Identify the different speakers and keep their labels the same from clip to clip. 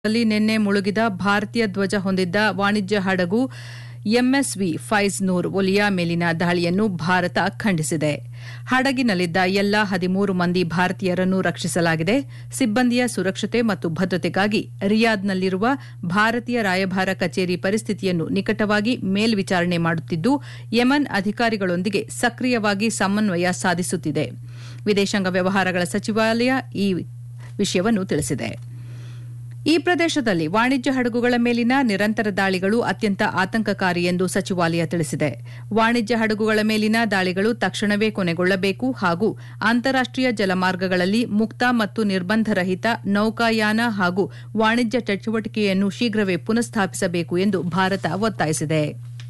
Speaker 1: ಲ್ಲಿ ನಿನ್ನೆ ಮುಳುಗಿದ ಭಾರತೀಯ ಧ್ವಜ ಹೊಂದಿದ್ದ ವಾಣಿಜ್ಯ ಹಡಗು ಎಂಎಸ್ವಿ ಫೈಜ್ ನೂರ್ ಒಲಿಯಾ ಮೇಲಿನ ದಾಳಿಯನ್ನು ಭಾರತ ಖಂಡಿಸಿದೆ ಹಡಗಿನಲ್ಲಿದ್ದ ಎಲ್ಲಾ ಹದಿಮೂರು ಮಂದಿ ಭಾರತೀಯರನ್ನು ರಕ್ಷಿಸಲಾಗಿದೆ ಸಿಬ್ಬಂದಿಯ ಸುರಕ್ಷತೆ ಮತ್ತು ಭದ್ರತೆಗಾಗಿ ರಿಯಾದ್ನಲ್ಲಿರುವ ಭಾರತೀಯ ರಾಯಭಾರ ಕಚೇರಿ ಪರಿಸ್ಥಿತಿಯನ್ನು ನಿಕಟವಾಗಿ ಮೇಲ್ವಿಚಾರಣೆ ಮಾಡುತ್ತಿದ್ದು ಯೆಮನ್ ಅಧಿಕಾರಿಗಳೊಂದಿಗೆ ಸಕ್ರಿಯವಾಗಿ ಸಮನ್ವಯ ಸಾಧಿಸುತ್ತಿದೆ ವಿದೇಶಾಂಗ ವ್ಯವಹಾರಗಳ ಸಚಿವಾಲಯ ಈ ವಿಷಯವನ್ನು ತಿಳಿಸಿದೆ ಈ ಪ್ರದೇಶದಲ್ಲಿ ವಾಣಿಜ್ಯ ಹಡಗುಗಳ ಮೇಲಿನ ನಿರಂತರ ದಾಳಿಗಳು ಅತ್ಯಂತ ಆತಂಕಕಾರಿ ಎಂದು ಸಚಿವಾಲಯ ತಿಳಿಸಿದೆ ವಾಣಿಜ್ಯ ಹಡಗುಗಳ ಮೇಲಿನ ದಾಳಿಗಳು ತಕ್ಷಣವೇ ಕೊನೆಗೊಳ್ಳಬೇಕು ಹಾಗೂ ಅಂತಾರಾಷ್ಟೀಯ ಜಲಮಾರ್ಗಗಳಲ್ಲಿ ಮುಕ್ತ ಮತ್ತು ನಿರ್ಬಂಧರಹಿತ ನೌಕಾಯಾನ ಹಾಗೂ ವಾಣಿಜ್ಯ ಚಟುವಟಿಕೆಯನ್ನು ಶೀಘ್ರವೇ ಪುನಃಸ್ಥಾಪಿಸಬೇಕು ಎಂದು ಭಾರತ ಒತ್ತಾಯಿಸಿದೆ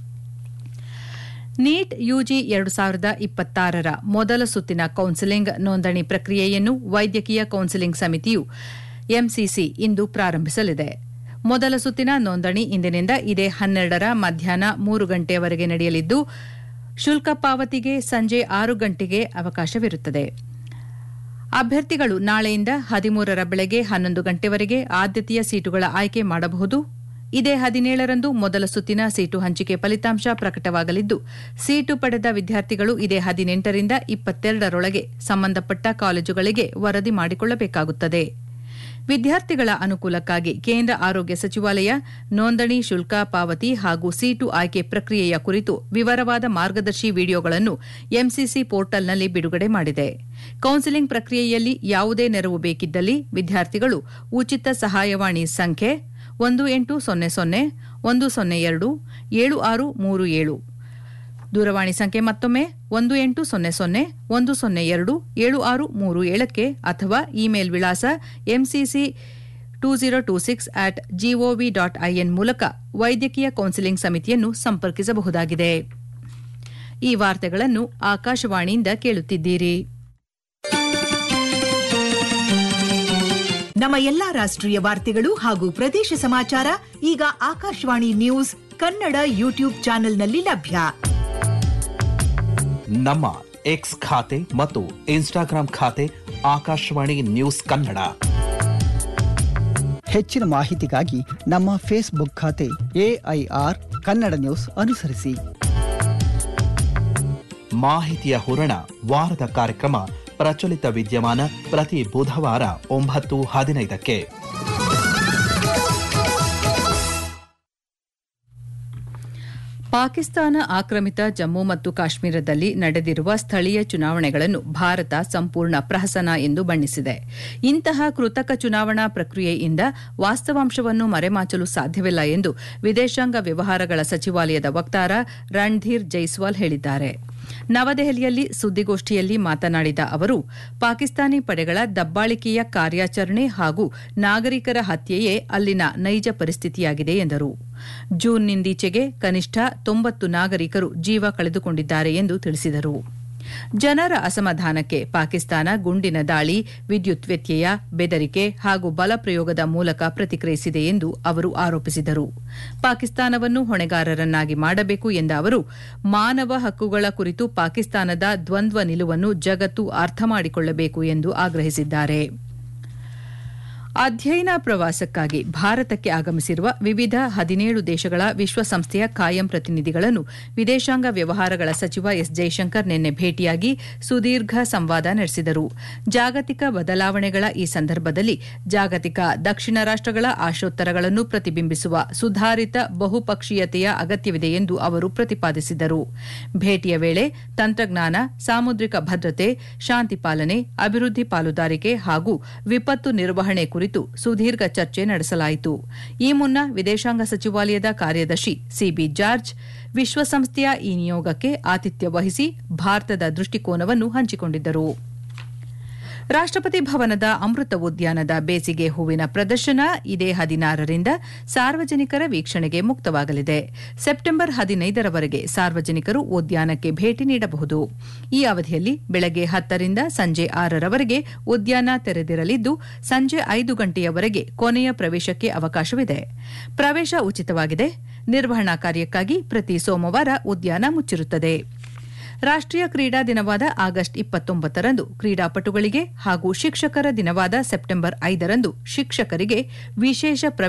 Speaker 1: ನೀಟ್ ಯುಜಿ ಎರಡು ಸಾವಿರದ ಇಪ್ಪತ್ತಾರರ ಮೊದಲ ಸುತ್ತಿನ ಕೌನ್ಸೆಲಿಂಗ್ ನೋಂದಣಿ ಪ್ರಕ್ರಿಯೆಯನ್ನು ವೈದ್ಯಕೀಯ ಕೌನ್ಸೆಲಿಂಗ್ ಸಮಿತಿಯು ಎಂಸಿಸಿ ಇಂದು ಪ್ರಾರಂಭಿಸಲಿದೆ ಮೊದಲ ಸುತ್ತಿನ ನೋಂದಣಿ ಇಂದಿನಿಂದ ಇದೇ ಹನ್ನೆರಡರ ಮಧ್ಯಾಹ್ನ ಮೂರು ಗಂಟೆಯವರೆಗೆ ನಡೆಯಲಿದ್ದು ಶುಲ್ಕ ಪಾವತಿಗೆ ಸಂಜೆ ಆರು ಗಂಟೆಗೆ ಅವಕಾಶವಿರುತ್ತದೆ ಅಭ್ಯರ್ಥಿಗಳು ನಾಳೆಯಿಂದ ಹದಿಮೂರರ ಬೆಳಗ್ಗೆ ಹನ್ನೊಂದು ಗಂಟೆವರೆಗೆ ಆದ್ಯತೆಯ ಸೀಟುಗಳ ಆಯ್ಕೆ ಮಾಡಬಹುದು ಇದೇ ಹದಿನೇಳರಂದು ಮೊದಲ ಸುತ್ತಿನ ಸೀಟು ಹಂಚಿಕೆ ಫಲಿತಾಂಶ ಪ್ರಕಟವಾಗಲಿದ್ದು ಸೀಟು ಪಡೆದ ವಿದ್ಯಾರ್ಥಿಗಳು ಇದೇ ಹದಿನೆಂಟರಿಂದ ಇಪ್ಪತ್ತೆರಡರೊಳಗೆ ಸಂಬಂಧಪಟ್ಟ ಕಾಲೇಜುಗಳಿಗೆ ವರದಿ ಮಾಡಿಕೊಳ್ಳಬೇಕಾಗುತ್ತದೆ ವಿದ್ಯಾರ್ಥಿಗಳ ಅನುಕೂಲಕ್ಕಾಗಿ ಕೇಂದ್ರ ಆರೋಗ್ಯ ಸಚಿವಾಲಯ ನೋಂದಣಿ ಶುಲ್ಕ ಪಾವತಿ ಹಾಗೂ ಸೀಟು ಆಯ್ಕೆ ಪ್ರಕ್ರಿಯೆಯ ಕುರಿತು ವಿವರವಾದ ಮಾರ್ಗದರ್ಶಿ ವಿಡಿಯೋಗಳನ್ನು ಎಂಸಿಸಿ ಪೋರ್ಟಲ್ನಲ್ಲಿ ಬಿಡುಗಡೆ ಮಾಡಿದೆ ಕೌನ್ಸೆಲಿಂಗ್ ಪ್ರಕ್ರಿಯೆಯಲ್ಲಿ ಯಾವುದೇ ನೆರವು ಬೇಕಿದ್ದಲ್ಲಿ ವಿದ್ಯಾರ್ಥಿಗಳು ಉಚಿತ ಸಹಾಯವಾಣಿ ಸಂಖ್ಯೆ ಒಂದು ಎಂಟು ಸೊನ್ನೆ ಸೊನ್ನೆ ಒಂದು ಸೊನ್ನೆ ಎರಡು ಏಳು ಆರು ಮೂರು ಏಳು ದೂರವಾಣಿ ಸಂಖ್ಯೆ ಮತ್ತೊಮ್ಮೆ ಒಂದು ಎಂಟು ಸೊನ್ನೆ ಸೊನ್ನೆ ಒಂದು ಸೊನ್ನೆ ಎರಡು ಏಳು ಆರು ಮೂರು ಏಳಕ್ಕೆ ಅಥವಾ ಇಮೇಲ್ ವಿಳಾಸ MCC two zero two six at GOV dot IN ಮೂಲಕ ವೈದ್ಯಕೀಯ ಕೌನ್ಸಿಲಿಂಗ್ ಸಮಿತಿಯನ್ನು ಸಂಪರ್ಕಿಸಬಹುದಾಗಿದೆ ಈ ವಾರ್ತೆಗಳನ್ನು ಆಕಾಶವಾಣಿಯಿಂದ ಕೇಳುತ್ತಿದ್ದೀರಿ
Speaker 2: ನಮ್ಮ ಎಲ್ಲಾ ರಾಷ್ಟ್ರೀಯ ವಾರ್ತೆಗಳು ಹಾಗೂ ಪ್ರದೇಶ ಸಮಾಚಾರ ಈಗ ಆಕಾಶವಾಣಿ ನ್ಯೂಸ್ ಕನ್ನಡ ಯೂಟ್ಯೂಬ್ ಚಾನೆಲ್ನಲ್ಲಿ ಲಭ್ಯ
Speaker 3: ನಮ್ಮ ಎಕ್ಸ್ ಖಾತೆ ಮತ್ತು ಇನ್ಸ್ಟಾಗ್ರಾಂ ಖಾತೆ ಆಕಾಶವಾಣಿ ನ್ಯೂಸ್ ಕನ್ನಡ
Speaker 4: ಹೆಚ್ಚಿನ ಮಾಹಿತಿಗಾಗಿ ನಮ್ಮ ಫೇಸ್ಬುಕ್ ಖಾತೆ ಎಐಆರ್ ಕನ್ನಡ ನ್ಯೂಸ್ ಅನುಸರಿಸಿ
Speaker 3: ಮಾಹಿತಿಯ ಹೂರಣ ವಾರದ ಕಾರ್ಯಕ್ರಮ ಪ್ರಚಲಿತ ವಿದ್ಯಮಾನ ಪ್ರತಿ ಬುಧವಾರ ಒಂಬತ್ತು ಹದಿನೈದಕ್ಕೆ
Speaker 1: ಪಾಕಿಸ್ತಾನ ಆಕ್ರಮಿತ ಜಮ್ಮು ಮತ್ತು ಕಾಶ್ಮೀರದಲ್ಲಿ ನಡೆದಿರುವ ಸ್ಥಳೀಯ ಚುನಾವಣೆಗಳನ್ನು ಭಾರತ ಸಂಪೂರ್ಣ ಪ್ರಹಸನ ಎಂದು ಬಣ್ಣಿಸಿದೆ ಇಂತಹ ಕೃತಕ ಚುನಾವಣಾ ಪ್ರಕ್ರಿಯೆಯಿಂದ ವಾಸ್ತವಾಂಶವನ್ನು ಮರೆಮಾಚಲು ಸಾಧ್ಯವಿಲ್ಲ ಎಂದು ವಿದೇಶಾಂಗ ವ್ಯವಹಾರಗಳ ಸಚಿವಾಲಯದ ವಕ್ತಾರ ರಣಧೀರ್ ಜೈಸ್ವಾಲ್ ಹೇಳಿದ್ದಾರೆ ನವದೆಹಲಿಯಲ್ಲಿ ಸುದ್ದಿಗೋಷ್ಠಿಯಲ್ಲಿ ಮಾತನಾಡಿದ ಅವರು ಪಾಕಿಸ್ತಾನಿ ಪಡೆಗಳ ದಬ್ಬಾಳಿಕೆಯ ಕಾರ್ಯಾಚರಣೆ ಹಾಗೂ ನಾಗರಿಕರ ಹತ್ಯೆಯೇ ಅಲ್ಲಿನ ನೈಜ ಪರಿಸ್ಥಿತಿಯಾಗಿದೆ ಎಂದರು ಜೂನ್ನಿಂದೀಚೆಗೆ ಕನಿಷ್ಠ ತೊಂಬತ್ತು ನಾಗರಿಕರು ಜೀವ ಕಳೆದುಕೊಂಡಿದ್ದಾರೆ ಎಂದು ತಿಳಿಸಿದರು ಜನರ ಅಸಮಾಧಾನಕ್ಕೆ ಪಾಕಿಸ್ತಾನ ಗುಂಡಿನ ದಾಳಿ ವಿದ್ಯುತ್ ವ್ಯತ್ಯಯ ಬೆದರಿಕೆ ಹಾಗೂ ಬಲಪ್ರಯೋಗದ ಮೂಲಕ ಪ್ರತಿಕ್ರಿಯಿಸಿದೆ ಎಂದು ಅವರು ಆರೋಪಿಸಿದರು ಪಾಕಿಸ್ತಾನವನ್ನು ಹೊಣೆಗಾರರನ್ನಾಗಿ ಮಾಡಬೇಕು ಎಂದ ಅವರು ಮಾನವ ಹಕ್ಕುಗಳ ಕುರಿತು ಪಾಕಿಸ್ತಾನದ ದ್ವಂದ್ವ ನಿಲುವನ್ನು ಜಗತ್ತು ಅರ್ಥ ಮಾಡಿಕೊಳ್ಳಬೇಕು ಎಂದು ಆಗ್ರಹಿಸಿದ್ದಾರೆ ಅಧ್ಯಯನ ಪ್ರವಾಸಕ್ಕಾಗಿ ಭಾರತಕ್ಕೆ ಆಗಮಿಸಿರುವ ವಿವಿಧ ಹದಿನೇಳು ದೇಶಗಳ ವಿಶ್ವಸಂಸ್ಥೆಯ ಕಾಯಂ ಪ್ರತಿನಿಧಿಗಳನ್ನು ವಿದೇಶಾಂಗ ವ್ಯವಹಾರಗಳ ಸಚಿವ ಎಸ್ ಜೈಶಂಕರ್ ನಿನ್ನೆ ಭೇಟಿಯಾಗಿ ಸುದೀರ್ಘ ಸಂವಾದ ನಡೆಸಿದರು ಜಾಗತಿಕ ಬದಲಾವಣೆಗಳ ಈ ಸಂದರ್ಭದಲ್ಲಿ ಜಾಗತಿಕ ದಕ್ಷಿಣ ರಾಷ್ಟಗಳ ಆಶೋತ್ತರಗಳನ್ನು ಪ್ರತಿಬಿಂಬಿಸುವ ಸುಧಾರಿತ ಬಹುಪಕ್ಷೀಯತೆಯ ಅಗತ್ಯವಿದೆ ಎಂದು ಅವರು ಪ್ರತಿಪಾದಿಸಿದರು ಭೇಟಿಯ ವೇಳೆ ತಂತ್ರಜ್ಞಾನ ಸಾಮುದ್ರಿಕ ಭದ್ರತೆ ಶಾಂತಿ ಪಾಲನೆ ಅಭಿವೃದ್ಧಿ ಪಾಲುದಾರಿಕೆ ಹಾಗೂ ವಿಪತ್ತು ನಿರ್ವಹಣೆ ಕುರಿತು ಸುದೀರ್ಘ ಚರ್ಚೆ ನಡೆಸಲಾಯಿತು ಈ ಮುನ್ನ ವಿದೇಶಾಂಗ ಸಚಿವಾಲಯದ ಕಾರ್ಯದರ್ಶಿ ಸಿಬಿ ಜಾರ್ಜ್ ವಿಶ್ವಸಂಸ್ಥೆಯ ಈ ನಿಯೋಗಕ್ಕೆ ಆತಿಥ್ಯ ವಹಿಸಿ ಭಾರತದ ದೃಷ್ಟಿಕೋನವನ್ನು ಹಂಚಿಕೊಂಡಿದ್ದರು ರಾಷ್ಟಪತಿ ಭವನದ ಅಮೃತ ಉದ್ಯಾನದ ಬೇಸಿಗೆ ಹೂವಿನ ಪ್ರದರ್ಶನ ಇದೇ ಹದಿನಾರರಿಂದ ಸಾರ್ವಜನಿಕರ ವೀಕ್ಷಣೆಗೆ ಮುಕ್ತವಾಗಲಿದೆ ಸೆಪ್ಟೆಂಬರ್ ಹದಿನೈದರವರೆಗೆ ಸಾರ್ವಜನಿಕರು ಉದ್ಯಾನಕ್ಕೆ ಭೇಟಿ ನೀಡಬಹುದು ಈ ಅವಧಿಯಲ್ಲಿ ಬೆಳಗ್ಗೆ ಹತ್ತರಿಂದ ಸಂಜೆ ಆರರವರೆಗೆ ಉದ್ಯಾನ ತೆರೆದಿರಲಿದ್ದು ಸಂಜೆ ಐದು ಗಂಟೆಯವರೆಗೆ ಕೊನೆಯ ಪ್ರವೇಶಕ್ಕೆ ಅವಕಾಶವಿದೆ ಪ್ರವೇಶ ಉಚಿತವಾಗಿದೆ ನಿರ್ವಹಣಾ ಕಾರ್ಯಕ್ಕಾಗಿ ಪ್ರತಿ ಸೋಮವಾರ ಉದ್ಯಾನ ಮುಚ್ಚಿರುತ್ತದೆ ರಾಷ್ಟೀಯ ಕ್ರೀಡಾ ದಿನವಾದ ಆಗಸ್ಟ್ ಇಪ್ಪತ್ತೊಂಬತ್ತರಂದು ಕ್ರೀಡಾಪಟುಗಳಿಗೆ ಹಾಗೂ ಶಿಕ್ಷಕರ ದಿನವಾದ ಸೆಪ್ಟೆಂಬರ್ ಐದರಂದು ಶಿಕ್ಷಕರಿಗೆ ವಿಶೇಷ